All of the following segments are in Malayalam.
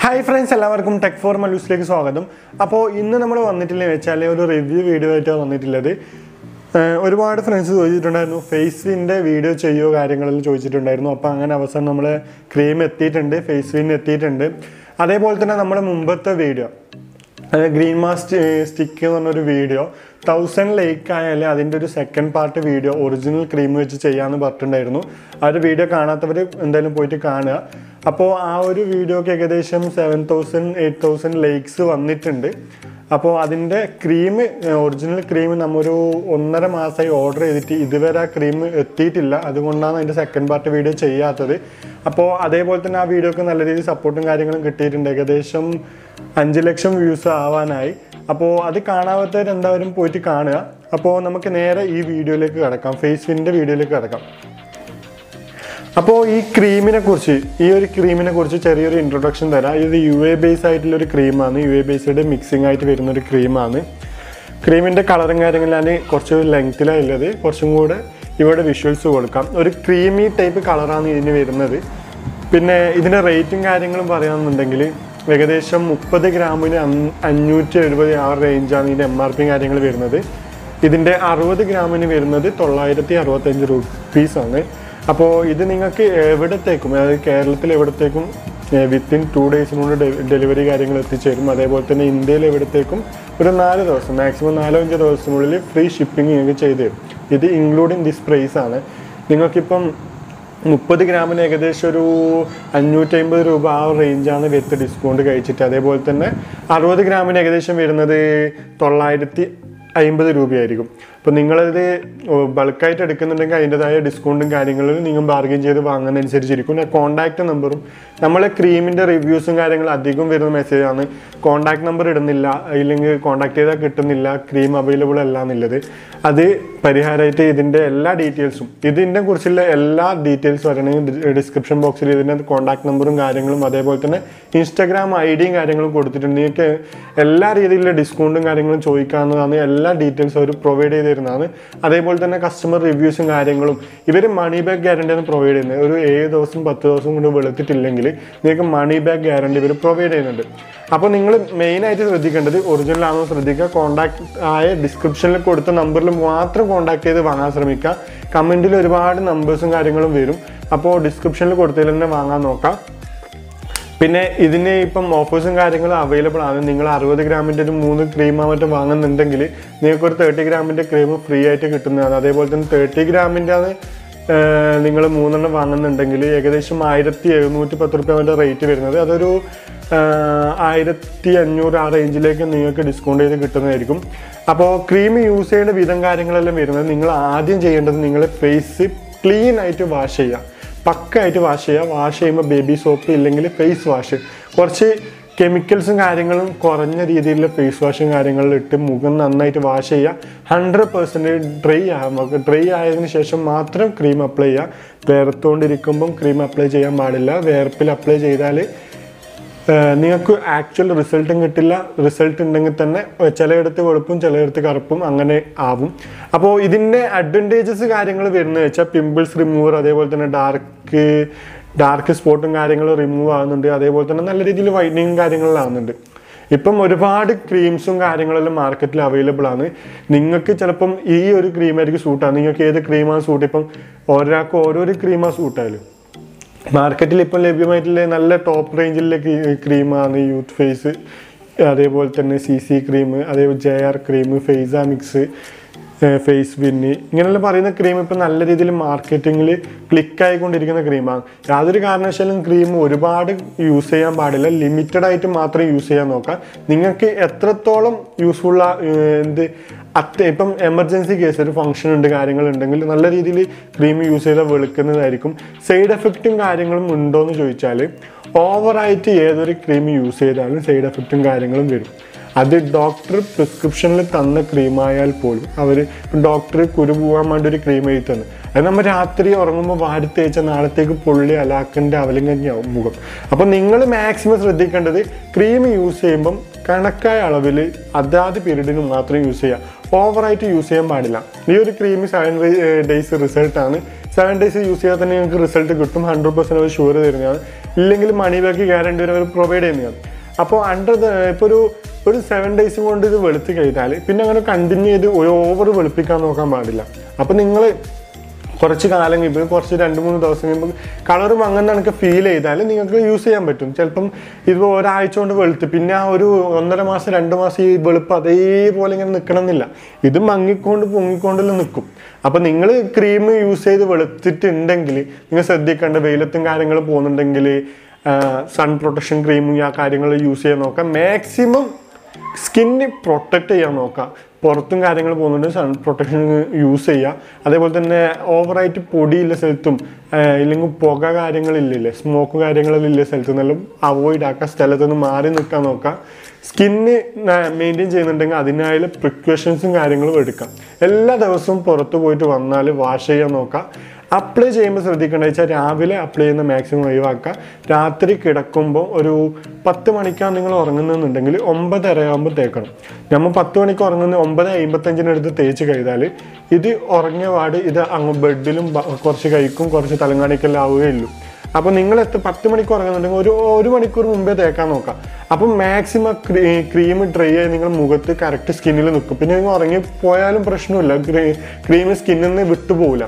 ഹായ് ഫ്രണ്ട്സ് എല്ലാവർക്കും ടെക് ഫോർ മലൂസിലേക്ക് സ്വാഗതം അപ്പോൾ ഇന്ന് നമ്മൾ വന്നിട്ടില്ലെന്ന് വെച്ചാൽ ഒരു റിവ്യൂ വീഡിയോ ആയിട്ടാണ് വന്നിട്ടുള്ളത് ഏഹ് ഒരുപാട് ഫ്രണ്ട്സ് ചോദിച്ചിട്ടുണ്ടായിരുന്നു ഫേസിൻ്റെ വീഡിയോ ചെയ്യോ കാര്യങ്ങളെല്ലാം ചോദിച്ചിട്ടുണ്ടായിരുന്നു അപ്പോൾ അങ്ങനെ അവസാനം നമ്മൾ ക്രീം എത്തിയിട്ടുണ്ട് ഫേസ് വിൻ എത്തിയിട്ടുണ്ട് അതേപോലെ തന്നെ നമ്മുടെ മുമ്പത്തെ വീഡിയോ അതായത് ഗ്രീൻ മാസ് സ്റ്റിക്ക് എന്ന് പറഞ്ഞൊരു വീഡിയോ തൗസൻഡ് ലേക്ക് ആയാലും അതിൻ്റെ ഒരു second part video original cream വെച്ച് ചെയ്യാമെന്ന് പറഞ്ഞിട്ടുണ്ടായിരുന്നു ആ ഒരു വീഡിയോ കാണാത്തവർ എന്തായാലും പോയിട്ട് കാണുക അപ്പോൾ ആ ഒരു വീഡിയോക്ക് ഏകദേശം seven thousand eight thousand likes വന്നിട്ടുണ്ട് അപ്പോൾ അതിൻ്റെ ക്രീം ഒറിജിനൽ ക്രീം നമ്മൊരു ഒന്നര മാസമായി ഓർഡർ ചെയ്തിട്ട് ഇതുവരെ ആ ക്രീം എത്തിയിട്ടില്ല അതുകൊണ്ടാണ് അതിൻ്റെ സെക്കൻഡ് പാർട്ട് വീഡിയോ ചെയ്യാത്തത് അപ്പോൾ അതേപോലെ തന്നെ ആ വീഡിയോക്ക് നല്ല രീതിയിൽ സപ്പോർട്ടും കാര്യങ്ങളും കിട്ടിയിട്ടുണ്ട് ഏകദേശം അഞ്ച് ലക്ഷം വ്യൂസ് ആവാനായി അപ്പോൾ അത് കാണാത്തവർ എന്തായാലും പോയിട്ട് കാണുക അപ്പോൾ നമുക്ക് നേരെ ഈ വീഡിയോയിലേക്ക് കിടക്കാം ഫേസ് വിൻ്റെ വീഡിയോയിലേക്ക് കിടക്കാം അപ്പോൾ ഈ ക്രീമിനെ കുറിച്ച് ഈ ഒരു ക്രീമിനെ കുറിച്ച് ചെറിയൊരു ഇൻട്രൊഡക്ഷൻ തരാം ഇത് യു എ ബേസ് ആയിട്ടുള്ള ഒരു ക്രീമാണ് യു എ ബേസ്ഡ് മിക്സിംഗ് ആയിട്ട് വരുന്ന ഒരു ക്രീമാണ് ക്രീമിൻ്റെ കളറും കാര്യങ്ങളും ഞാൻ കുറച്ച് ലെങ്ത്തിലാണ് ഉള്ളത് കുറച്ചും കൂടെ ഇവിടെ വിഷ്വൽസ് കൊടുക്കാം ഒരു ക്രീമി ടൈപ്പ് കളറാണ് ഇതിന് വരുന്നത് പിന്നെ ഇതിൻ്റെ റേറ്റും കാര്യങ്ങളും പറയുകയാണെന്നുണ്ടെങ്കിൽ ഏകദേശം മുപ്പത് ഗ്രാമിന് അഞ്ഞ് അഞ്ഞൂറ്റി എഴുപത് ആ റേഞ്ചാണ് ഇതിൻ്റെ എം ആർ പി കാര്യങ്ങൾ വരുന്നത് ഇതിൻ്റെ അറുപത് ഗ്രാമിന് വരുന്നത് തൊള്ളായിരത്തി അറുപത്തഞ്ച് റുപ്പീസാണ് അപ്പോൾ ഇത് നിങ്ങൾക്ക് എവിടത്തേക്കും അതായത് കേരളത്തിൽ എവിടത്തേക്കും വിത്തിൻ ടു ഡേയ്സിനുള്ളിൽ ഡെലിവറി കാര്യങ്ങൾ എത്തിച്ചേരും അതേപോലെ തന്നെ ഇന്ത്യയിൽ എവിടത്തേക്കും ഒരു നാല് ദിവസം മാക്സിമം നാലോ അഞ്ചോ ദിവസത്തിനുള്ളിൽ ഫ്രീ ഷിപ്പിംഗ് നിങ്ങൾക്ക് ചെയ്തു തരും ഇത് ഇൻക്ലൂഡിങ് ദിസ് പ്രൈസ് ആണ് നിങ്ങൾക്കിപ്പം മുപ്പത് ഗ്രാമിന് ഏകദേശം ഒരു അഞ്ഞൂറ്റി അമ്പത് രൂപ ആ റേഞ്ചാണ് വിത്ത് ഡിസ്കൗണ്ട് കഴിച്ചിട്ട് അതേപോലെ തന്നെ അറുപത് ഗ്രാമിന് ഏകദേശം വരുന്നത് തൊള്ളായിരത്തി അമ്പത് രൂപയായിരിക്കും അപ്പോൾ നിങ്ങളിത് ബൾക്കായിട്ട് എടുക്കുന്നുണ്ടെങ്കിൽ അതിൻ്റെതായ ഡിസ്കൗണ്ടും കാര്യങ്ങളും നിങ്ങൾ ബാർഗെയിൻ ചെയ്ത് വാങ്ങുന്നതനുസരിച്ചിരിക്കും കോൺടാക്ട് നമ്പറും നമ്മളെ ക്രീമിൻ്റെ റിവ്യൂസും കാര്യങ്ങളും അധികം വരുന്ന മെസ്സേജാണ് കോൺടാക്ട് നമ്പർ ഇടുന്നില്ല ഇല്ലെങ്കിൽ കോൺടാക്ട് ചെയ്താൽ കിട്ടുന്നില്ല ക്രീം അവൈലബിൾ അല്ല എന്നുള്ളത് അത് പരിഹാരമായിട്ട് ഇതിൻ്റെ എല്ലാ ഡീറ്റെയിൽസും ഇതിനെ കുറിച്ചുള്ള എല്ലാ ഡീറ്റെയിൽസ് വരണമെങ്കിൽ ഡിസ്ക്രിപ്ഷൻ ബോക്സിൽ ഇതിൻ്റെ കോൺടാക്ട് നമ്പറും കാര്യങ്ങളും അതേപോലെ തന്നെ ഇൻസ്റ്റാഗ്രാം ഐ ഡിയും കാര്യങ്ങളും കൊടുത്തിട്ടുണ്ട് നിങ്ങൾക്ക് എല്ലാ രീതിയിലുള്ള ഡിസ്കൗണ്ടും കാര്യങ്ങളും ചോദിക്കാവുന്നതാണ് എല്ലാ ഡീറ്റെയിൽസും അവർ പ്രൊവൈഡ് ചെയ്ത് തരുന്നതാണ് അതേപോലെ തന്നെ കസ്റ്റമർ റിവ്യൂസും കാര്യങ്ങളും ഇവർ മണി ബാക്ക് ഗ്യാരണ്ടിയാണ് പ്രൊവൈഡ് ചെയ്യുന്നത് ഒരു ഏഴ് ദിവസം പത്ത് ദിവസം കൊണ്ട് വെളുത്തിട്ടില്ലെങ്കിൽ നിങ്ങൾക്ക് മണി ബാക്ക് ഗ്യാരണ്ടി ഇവർ പ്രൊവൈഡ് ചെയ്യുന്നുണ്ട് അപ്പോൾ നിങ്ങൾ മെയിനായിട്ട് ശ്രദ്ധിക്കേണ്ടത് ഒറിജിനൽ ആണോ ശ്രദ്ധിക്കുക കോൺടാക്ട് ആയ ഡിസ്ക്രിപ്ഷനിൽ കൊടുത്ത നമ്പറിൽ മാത്രം കോൺടാക്ട് ചെയ്ത് വാങ്ങാൻ ശ്രമിക്കുക കമൻറ്റിൽ ഒരുപാട് നമ്പേഴ്സും കാര്യങ്ങളും വരും അപ്പോൾ ഡിസ്ക്രിപ്ഷനിൽ കൊടുത്തതിൽ തന്നെ വാങ്ങാൻ നോക്കാം പിന്നെ ഇതിന് ഇപ്പം ഓഫേഴ്സും കാര്യങ്ങളും അവൈലബിൾ ആണ് നിങ്ങൾ അറുപത് ഗ്രാമിൻ്റെ ഒരു മൂന്ന് ക്രീമോ മറ്റും വാങ്ങുന്നുണ്ടെങ്കിൽ നിങ്ങൾക്ക് ഒരു തേർട്ടി ഗ്രാമിൻ്റെ ക്രീം ഫ്രീ ആയിട്ട് കിട്ടുന്നതാണ് അതേപോലെ തന്നെ തേർട്ടി ഗ്രാമിൻ്റെ ആണ് നിങ്ങൾ മൂന്നെണ്ണം വാങ്ങുന്നുണ്ടെങ്കിൽ ഏകദേശം ആയിരത്തി എഴുന്നൂറ്റി പത്ത് റുപ്യ റേറ്റ് വരുന്നത് അതൊരു ആയിരത്തി അഞ്ഞൂറ് ആ റേഞ്ചിലേക്ക് നിങ്ങൾക്ക് ഡിസ്കൗണ്ട് ചെയ്ത് കിട്ടുന്നതായിരിക്കും അപ്പോൾ ക്രീം യൂസ് ചെയ്യേണ്ട വിധം കാര്യങ്ങളെല്ലാം വരുന്നത് നിങ്ങൾ ആദ്യം ചെയ്യേണ്ടത് നിങ്ങളെ ഫേസ് ക്ലീൻ ആയിട്ട് വാഷ് ചെയ്യുക പക്കായിട്ട് വാഷ് ചെയ്യുക വാഷ് ചെയ്യുമ്പോൾ ബേബി സോപ്പ് ഇല്ലെങ്കിൽ ഫേസ് വാഷ് കുറച്ച് കെമിക്കൽസും കാര്യങ്ങളും കുറഞ്ഞ രീതിയിലുള്ള ഫേസ് വാഷും കാര്യങ്ങളും ഇട്ട് മുഖം നന്നായിട്ട് വാഷ് ചെയ്യുക ഹൺഡ്രഡ് പെർസെൻറ്റേജ് ഡ്രൈ ആകുമ്പോൾ ഡ്രൈ ആയതിനു ശേഷം മാത്രം ക്രീം അപ്ലൈ ചെയ്യുക വേർത്തുകൊണ്ടിരിക്കുമ്പം ക്രീം അപ്ലൈ ചെയ്യാൻ പാടില്ല വേർപ്പിൽ അപ്ലൈ ചെയ്താൽ നിങ്ങൾക്ക് ആക്ച്വൽ റിസൾട്ടും കിട്ടില്ല റിസൾട്ട് ഉണ്ടെങ്കിൽ തന്നെ ചിലയിടത്ത് വെളുപ്പും ചിലയിടത്ത് കറുപ്പും അങ്ങനെ ആവും അപ്പോൾ ഇതിൻ്റെ അഡ്വാൻറ്റേജസ് കാര്യങ്ങൾ വരുന്നത് വെച്ചാൽ പിമ്പിൾസ് റിമൂവർ അതേപോലെ തന്നെ ഡാർക്ക് ഡാർക്ക് സ്പോട്ടും കാര്യങ്ങളും റിമൂവ് ആകുന്നുണ്ട് അതേപോലെ തന്നെ നല്ല രീതിയിൽ വൈറ്റനിങ്ങും കാര്യങ്ങളും ആകുന്നുണ്ട് ഇപ്പം ഒരുപാട് ക്രീംസും കാര്യങ്ങളെല്ലാം മാർക്കറ്റിൽ അവൈലബിൾ ആണ് നിങ്ങൾക്ക് ചിലപ്പം ഈ ഒരു ക്രീമായിരിക്കും സൂട്ടാണ് നിങ്ങൾക്ക് ഏത് ക്രീമാണ് സൂട്ട് ഇപ്പം ഒരാൾക്ക് ഓരോരോ ക്രീമാണ് സൂട്ടായാലും മാർക്കറ്റിൽ ഇപ്പം ലഭ്യമായിട്ടുള്ള നല്ല ടോപ്പ് റേഞ്ചിലെ ക്രീമാണ് യൂത്ത് ഫേസ് അതേപോലെ തന്നെ സി സി ക്രീം അതേപോലെ J R cream face mix face വിന്നി ഇങ്ങനെയുള്ള പറയുന്ന ക്രീം ഇപ്പം നല്ല രീതിയിൽ മാർക്കറ്റിങ്ങിൽ ക്ലിക്ക് ആയിക്കൊണ്ടിരിക്കുന്ന ക്രീമാണ് യാതൊരു കാരണവശാലും ക്രീം ഒരുപാട് യൂസ് ചെയ്യാൻ പാടില്ല ലിമിറ്റഡ് ആയിട്ട് മാത്രം യൂസ് ചെയ്യാൻ നോക്കാം നിങ്ങൾക്ക് എത്രത്തോളം യൂസ്ഫുൾ എന്ത് അത്ര ഇപ്പം എമർജൻസി കേസ് ഒരു ഫംഗ്ഷൻ ഉണ്ട് കാര്യങ്ങളുണ്ടെങ്കിൽ നല്ല രീതിയിൽ ക്രീം യൂസ് ചെയ്താൽ വെളുക്കുന്നതായിരിക്കും സൈഡ് എഫക്റ്റും കാര്യങ്ങളും ഉണ്ടോ എന്ന് ചോദിച്ചാൽ ഓവറായിട്ട് ഏതൊരു ക്രീം യൂസ് ചെയ്താലും സൈഡ് എഫക്റ്റും കാര്യങ്ങളും വരും അത് ഡോക്ടർ പ്രിസ്ക്രിപ്ഷനിൽ തന്ന ക്രീമായാൽ പോലും അവർ ഡോക്ടർ കുരു പോകാൻ വേണ്ടി ഒരു ക്രീം എഴുതി തന്നു അത് നമ്മൾ രാത്രി ഉറങ്ങുമ്പോൾ വാരി തേച്ച നാളത്തേക്ക് പൊള്ളി അലാക്കിൻ്റെ അവലങ്കഞ്ഞാവും മുഖം അപ്പോൾ നിങ്ങൾ മാക്സിമം ശ്രദ്ധിക്കേണ്ടത് ക്രീം യൂസ് ചെയ്യുമ്പം കണക്കായ അളവിൽ അതാത് പീരീഡിന് മാത്രം യൂസ് ചെയ്യുക ഓവറായിട്ട് യൂസ് ചെയ്യാൻ പാടില്ല ഈ ഒരു ക്രീം സെവൻ ഡേയ്സ് റിസൾട്ടാണ് സെവൻ ഡേയ്സ് യൂസ് ചെയ്താൽ തന്നെ നിങ്ങൾക്ക് റിസൾട്ട് കിട്ടും ഹൺഡ്രഡ് പെർസെൻറ്റ് ഷുവർ തരുന്നതാണ് ഇല്ലെങ്കിൽ മണി ബാക്ക് ഗ്യാരണ്ടി വരെ അവർ പ്രൊവൈഡ് ചെയ്യുന്നതാണ് അപ്പോൾ അണ്ടർ ഇപ്പോൾ ഒരു ഒരു സെവൻ ഡേയ്സ് കൊണ്ട് ഇത് വെളുത്ത് കഴിഞ്ഞാൽ പിന്നെ അങ്ങനെ കണ്ടിന്യൂ ചെയ്ത് ഓവർ വെളുപ്പിക്കാൻ നോക്കാൻ പാടില്ല അപ്പോൾ നിങ്ങൾ കുറച്ച് കാലം കഴിയുമ്പോൾ കുറച്ച് രണ്ട് മൂന്ന് ദിവസം കഴിയുമ്പോൾ കളർ മങ്ങുന്ന എനിക്ക് ഫീൽ ചെയ്താൽ നിങ്ങൾക്ക് യൂസ് ചെയ്യാൻ പറ്റും ചിലപ്പം ഇതിപ്പോൾ ഒരാഴ്ച കൊണ്ട് വെളുത്ത് പിന്നെ ആ ഒരു ഒന്നര മാസം രണ്ട് മാസം ഈ വെളുപ്പ് അതേപോലെ ഇങ്ങനെ നിൽക്കണമെന്നില്ല ഇത് മങ്ങിക്കൊണ്ട് പൊങ്ങിക്കൊണ്ടെല്ലാം നിൽക്കും അപ്പം നിങ്ങൾ ക്രീം യൂസ് ചെയ്ത് വെളുത്തിട്ടുണ്ടെങ്കിൽ നിങ്ങൾ ശ്രദ്ധിക്കേണ്ട വെയിലത്തും കാര്യങ്ങളും പോകുന്നുണ്ടെങ്കിൽ സൺ പ്രൊട്ടക്ഷൻ ക്രീമും ആ കാര്യങ്ങൾ യൂസ് ചെയ്യാൻ നോക്കാം മാക്സിമം സ്കിന്ന് പ്രൊട്ടക്റ്റ് ചെയ്യാൻ നോക്കാം പുറത്തും കാര്യങ്ങൾ പോകുന്നുണ്ട് സൺ പ്രൊട്ടക്ഷൻ യൂസ് ചെയ്യുക അതേപോലെ തന്നെ ഓവറായിട്ട് പൊടിയുള്ള സ്ഥലത്തും ആ, ഇല്ലെങ്കിൽ പുക കാര്യങ്ങളില്ലേ സ്മോക്ക് കാര്യങ്ങളില്ല സ്ഥലത്തു നിന്നെല്ലാം അവോയ്ഡ് ആക്കുക സ്ഥലത്ത് നിന്ന് മാറി നിൽക്കാൻ നോക്കാം സ്കിന്ന് മെയിൻറ്റെയിൻ ചെയ്യുന്നുണ്ടെങ്കിൽ അതിനായുള്ള പ്രിക്വേഷൻസും കാര്യങ്ങളും എടുക്കാം എല്ലാ ദിവസവും പുറത്ത് പോയിട്ട് വന്നാൽ വാഷ് ചെയ്യാൻ നോക്കാം അപ്ലൈ ചെയ്യുമ്പോൾ ശ്രദ്ധിക്കേണ്ടത് വെച്ചാൽ രാവിലെ അപ്ലൈ ചെയ്യുന്ന മാക്സിമം ഒഴിവാക്കുക രാത്രി കിടക്കുമ്പോൾ ഒരു പത്ത് മണിക്കാണ് നിങ്ങൾ ഉറങ്ങുന്നുണ്ടെങ്കിൽ ഒമ്പതര ആകുമ്പോൾ തേക്കണം നമ്മൾ പത്ത് മണിക്ക് ഉറങ്ങുന്ന ഒമ്പത് അമ്പത്തഞ്ചിനടുത്ത് തേച്ച് കഴിഞ്ഞാൽ ഇത് ഉറങ്ങിയ പാട് ഇത് അങ്ങ് ബെഡിലും ബ- കുറച്ച് കഴിക്കും കുറച്ച് തലങ്ങാണിക്കെല്ലാം ആവുകയുള്ളൂ അപ്പോൾ നിങ്ങൾ എത്ര പത്ത് മണിക്ക് ഉറങ്ങുന്നുണ്ടെങ്കിൽ ഒരു ഒരു മണിക്കൂർ മുമ്പേ തേക്കാൻ നോക്കാം അപ്പം മാക്സിമം ക്രീം ഡ്രൈ ആയി നിങ്ങൾ മുഖത്ത് കറക്റ്റ് സ്കിന്നിൽ നിൽക്കും പിന്നെ നിങ്ങൾ ഉറങ്ങി പോയാലും പ്രശ്നമില്ല ക്രീം സ്കിന്നിൽ നിന്ന് വിട്ടുപോകില്ല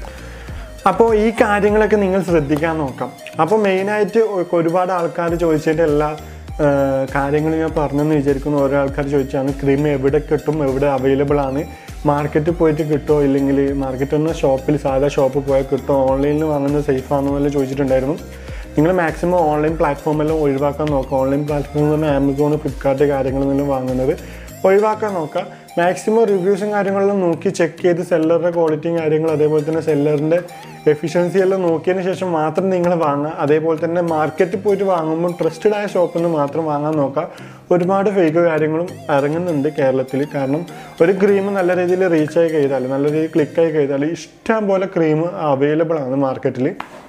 അപ്പോൾ ഈ കാര്യങ്ങളൊക്കെ നിങ്ങൾ ശ്രദ്ധിക്കാൻ നോക്കാം അപ്പോൾ മെയിനായിട്ട് ഒരുപാട് ആൾക്കാർ ചോദിച്ചിട്ട് എല്ലാ കാര്യങ്ങളും ഞാൻ പറഞ്ഞെന്ന് വിചാരിക്കുന്നു ഓരോ ആൾക്കാർ ചോദിച്ചാണ് ക്രീം എവിടെ കിട്ടും എവിടെ അവൈലബിൾ ആണ് മാർക്കറ്റിൽ പോയിട്ട് കിട്ടുമോ ഇല്ലെങ്കിൽ മാർക്കറ്റിൽ നിന്ന് ഷോപ്പിൽ സാധാ ഷോപ്പിൽ പോയാൽ കിട്ടുമോ ഓൺലൈനിൽ വാങ്ങുന്നത് സേഫ് ആണോ എന്നെല്ലാം ചോദിച്ചിട്ടുണ്ടായിരുന്നു നിങ്ങൾ മാക്സിമം ഓൺലൈൻ പ്ലാറ്റ്ഫോമെല്ലാം ഒഴിവാക്കാൻ നോക്കുക ഓൺലൈൻ പ്ലാറ്റ്ഫോം എന്ന് പറഞ്ഞാൽ ആമസോൺ ഫ്ലിപ്കാർട്ട് കാര്യങ്ങളെല്ലാം വാങ്ങുന്നത് ഒഴിവാക്കാൻ നോക്കുക മാക്സിമം റിവ്യൂസും കാര്യങ്ങളെല്ലാം നോക്കി ചെക്ക് ചെയ്ത് സെല്ലറുടെ ക്വാളിറ്റിയും കാര്യങ്ങളും അതേപോലെ തന്നെ സെല്ലറിൻ്റെ എഫിഷ്യൻസി എല്ലാം നോക്കിയതിന് ശേഷം മാത്രം നിങ്ങൾ വാങ്ങുക അതേപോലെ തന്നെ മാർക്കറ്റിൽ പോയിട്ട് വാങ്ങുമ്പോൾ ട്രസ്റ്റഡ് ആയ ഷോപ്പിൽ നിന്ന് മാത്രം വാങ്ങാൻ നോക്കുക ഒരുപാട് ഫേക്ക് കാര്യങ്ങളും ഇറങ്ങുന്നുണ്ട് കേരളത്തിൽ കാരണം ഒരു ക്രീം നല്ല രീതിയിൽ റീച്ച് ആയി കഴിഞ്ഞാൽ നല്ല രീതിയിൽ ക്ലിക്കായി കഴിഞ്ഞാൽ ഇഷ്ടം പോലെ ക്രീം അവൈലബിൾ ആണ് മാർക്കറ്റിൽ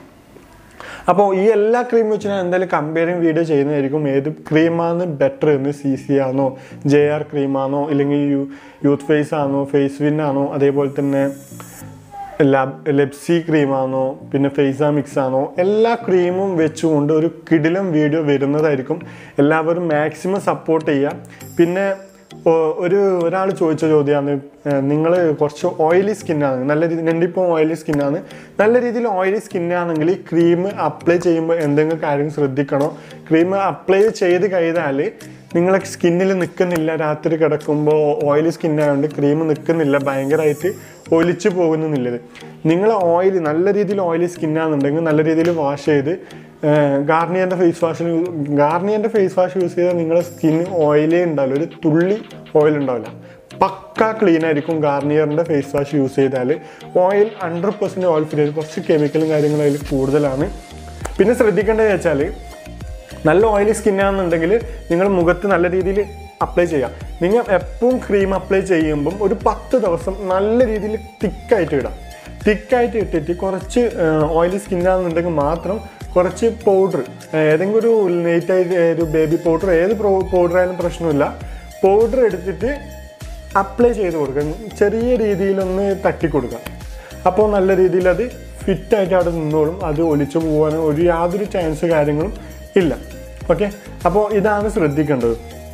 അപ്പോൾ ഈ എല്ലാ ക്രീം വെച്ച് ഞാൻ എന്തായാലും കമ്പയറിങ് വീഡിയോ ചെയ്യുന്നതായിരിക്കും ഏത് ക്രീമാണ് ബെറ്റർ എന്ന് സി സി ആണോ ജെ ആർ ക്രീമാണോ ഇല്ലെങ്കിൽ യു യൂത്ത് ഫേസ് ആണോ ഫേസ് വിൻ ആണോ അതേപോലെ തന്നെ ലാബ് ലെപ്സി ക്രീമാണോ പിന്നെ ഫേസ മിക്സ് ആണോ എല്ലാ ക്രീമും വെച്ചുകൊണ്ട് ഒരു കിടിലം വീഡിയോ വരുന്നതായിരിക്കും എല്ലാവരും മാക്സിമം സപ്പോർട്ട് ചെയ്യുക പിന്നെ ഒ- ഒരു ഒരാൾ ചോദിച്ച ചോദ്യമാണ് നിങ്ങൾ കുറച്ച് ഓയിലി സ്കിന്നാണ് നല്ല രീതി രണ്ടിപ്പോൾ ഓയിലി സ്കിന്നാണ് നല്ല രീതിയിൽ ഓയിലി സ്കിന്നാണെങ്കിൽ ഈ ക്രീം അപ്ലൈ ചെയ്യുമ്പോൾ എന്തെങ്കിലും കാര്യം ശ്രദ്ധിക്കണോ ക്രീം അപ്ലൈ ചെയ്ത് കഴിഞ്ഞാൽ നിങ്ങളെ സ്കിന്നിൽ നിൽക്കുന്നില്ല രാത്രി കിടക്കുമ്പോൾ ഓയിലി സ്കിന്നായതുകൊണ്ട് ക്രീം നിൽക്കുന്നില്ല ഭയങ്കരമായിട്ട് ഒലിച്ചു പോകുന്നില്ലത് നിങ്ങൾ ഓയിൽ നല്ല രീതിയിൽ ഓയിലി സ്കിന്നാണെന്നുണ്ടെങ്കിൽ നല്ല രീതിയിൽ വാഷ് ചെയ്ത് ഗാർണിയറിൻ്റെ ഫേസ് വാഷിൽ ഗാർണിയറിൻ്റെ ഫേസ് വാഷ് യൂസ് ചെയ്താൽ നിങ്ങളുടെ സ്കിൻ ഓയിലേ ഉണ്ടാവില്ല ഒരു തുള്ളി ഓയിൽ ഉണ്ടാവില്ല പക്ക ക്ലീൻ ആയിരിക്കും ഗാർണിയറിൻ്റെ ഫേസ് വാഷ് യൂസ് ചെയ്താൽ oil hundred percent oil free ആയിരിക്കും കുറച്ച് കെമിക്കലും കാര്യങ്ങളും അതിൽ കൂടുതലാണ് പിന്നെ ശ്രദ്ധിക്കേണ്ടത് വെച്ചാൽ നല്ല ഓയിലി സ്കിന്നാണെന്നുണ്ടെങ്കിൽ നിങ്ങൾ മുഖത്ത് നല്ല രീതിയിൽ അപ്ലൈ ചെയ്യാം നിങ്ങൾ എപ്പോഴും ക്രീം അപ്ലൈ ചെയ്യുമ്പം ഒരു പത്ത് ദിവസം നല്ല രീതിയിൽ തിക്കായിട്ട് ഇടാം തിക്കായിട്ട് ഇട്ടിട്ട് കുറച്ച് ഓയിലി സ്കിന്നാണെന്നുണ്ടെങ്കിൽ മാത്രം കുറച്ച് പൗഡർ ഏതെങ്കിലും ഒരു നെയ്റ്റായിട്ട് ഒരു ബേബി പൗഡർ ഏത് പൗഡർ ആയാലും പ്രശ്നമില്ല പൗഡർ എടുത്തിട്ട് അപ്ലൈ ചെയ്ത് കൊടുക്കുക ചെറിയ രീതിയിലൊന്ന് തട്ടി കൊടുക്കുക അപ്പോൾ നല്ല രീതിയിൽ അത് ഫിറ്റായിട്ട് അവിടെ നിന്നോളും അത് ഒലിച്ചു പോകാനോ ഒരു യാതൊരു ചാൻസ് കാര്യങ്ങളും ഇല്ല ഓക്കെ അപ്പോൾ ഇതാണ് ശ്രദ്ധിക്കേണ്ടത്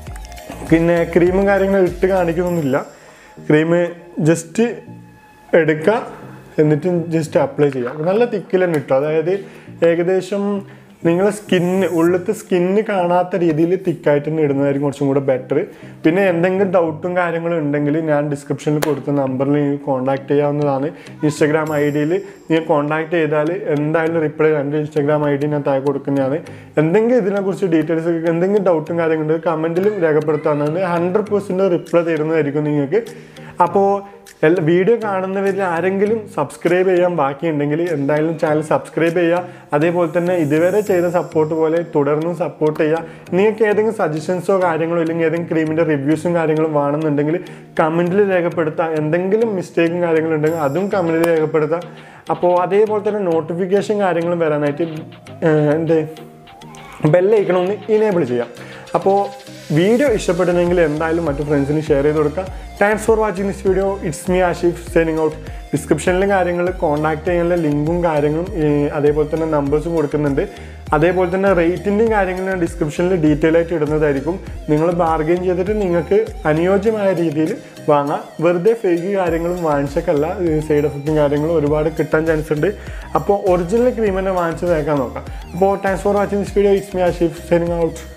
പിന്നെ ക്രീമും കാര്യങ്ങളും ഇട്ട് കാണിക്കുന്നൊന്നുമില്ല ക്രീം ജസ്റ്റ് എടുക്കുക എന്നിട്ട് ജസ്റ്റ് അപ്ലൈ ചെയ്യാം നല്ല തിക്കിൽ തന്നെ ഇട്ടു അതായത് ഏകദേശം നിങ്ങളെ സ്കിന്ന് ഉള്ളിലത്തെ സ്കിന്ന് കാണാത്ത രീതിയിൽ തിക്കായിട്ട് തന്നെ ഇടുന്നതായിരിക്കും കുറച്ചും കൂടെ ബെറ്റർ പിന്നെ എന്തെങ്കിലും ഡൗട്ടും കാര്യങ്ങളും ഉണ്ടെങ്കിൽ ഞാൻ ഡിസ്ക്രിപ്ഷനിൽ കൊടുത്ത നമ്പറിൽ നിങ്ങൾക്ക് കോൺടാക്ട് ചെയ്യാവുന്നതാണ് ഇൻസ്റ്റാഗ്രാം ഐ ഡിയിൽ നിങ്ങൾ കോൺടാക്ട് ചെയ്താൽ എന്തായാലും റിപ്ലൈ എൻ്റെ ഇൻസ്റ്റാഗ്രാം ഐ ഡി ഞാൻ താഴെ കൊടുക്കുന്നതാണ് എന്തെങ്കിലും ഇതിനെക്കുറിച്ച് ഡീറ്റെയിൽസ് എന്തെങ്കിലും ഡൗട്ടും കാര്യങ്ങളുണ്ട് കമൻറ്റിലും രേഖപ്പെടുത്താവുന്നതാണ് ഹൺഡ്രഡ് പെർസെൻറ്റ് റിപ്ലൈ തരുന്നതായിരിക്കും നിങ്ങൾക്ക് അപ്പോൾ എല്ലാ വീഡിയോ കാണുന്നവരിൽ ആരെങ്കിലും സബ്സ്ക്രൈബ് ചെയ്യാൻ ബാക്കിയുണ്ടെങ്കിൽ എന്തായാലും ചാനൽ സബ്സ്ക്രൈബ് ചെയ്യുക അതേപോലെ തന്നെ ഇതുവരെ ചെയ്ത സപ്പോർട്ട് പോലെ തുടർന്നും സപ്പോർട്ട് ചെയ്യുക നിങ്ങൾക്ക് ഏതെങ്കിലും സജഷൻസോ കാര്യങ്ങളോ ഇല്ലെങ്കിൽ ഏതെങ്കിലും ക്രീമിൻ്റെ റിവ്യൂസും കാര്യങ്ങളും വേണമെന്നുണ്ടെങ്കിൽ കമൻറ്റിൽ രേഖപ്പെടുത്താം എന്തെങ്കിലും മിസ്റ്റേക്കും കാര്യങ്ങളും ഉണ്ടെങ്കിൽ അതും കമൻറ്റിൽ രേഖപ്പെടുത്താം അപ്പോൾ അതേപോലെ തന്നെ നോട്ടിഫിക്കേഷൻ കാര്യങ്ങളും വരാനായിട്ട് ഏഹ്, എന്ത് ബെല്ലൈക്കണമെന്ന് ഇനേബിൾ ചെയ്യാം അപ്പോൾ വീഡിയോ ഇഷ്ടപ്പെടുന്നെങ്കിൽ എന്തായാലും മറ്റു ഫ്രണ്ട്സിന് ഷെയർ ചെയ്ത് കൊടുക്കുക thanks for watching this video it's me Ashif signing out ഡിസ്ക്രിപ്ഷനിലും കാര്യങ്ങൾ കോൺടാക്ട് ചെയ്യാനുള്ള ലിങ്കും കാര്യങ്ങളും ഈ അതേപോലെ തന്നെ നമ്പേഴ്സും കൊടുക്കുന്നുണ്ട് അതേപോലെ തന്നെ റേറ്റിൻ്റെയും കാര്യങ്ങളും ഡിസ്ക്രിപ്ഷനിൽ ഡീറ്റെയിൽ ആയിട്ട് ഇടുന്നതായിരിക്കും നിങ്ങൾ ബാർഗെയിൻ ചെയ്തിട്ട് നിങ്ങൾക്ക് അനുയോജ്യമായ രീതിയിൽ വാങ്ങാം വെറുതെ ഫേക്ക് കാര്യങ്ങളും വാങ്ങിച്ചൊക്കെയല്ല സൈഡ് എഫക്റ്റും കാര്യങ്ങളും ഒരുപാട് കിട്ടാൻ ചാൻസ് ഉണ്ട് അപ്പോൾ ഒറിജിനൽ ക്രീം തന്നെ വാങ്ങിച്ച് തേക്കാൻ നോക്കാം അപ്പോൾ thanks for watching this video it's me Ashif signing out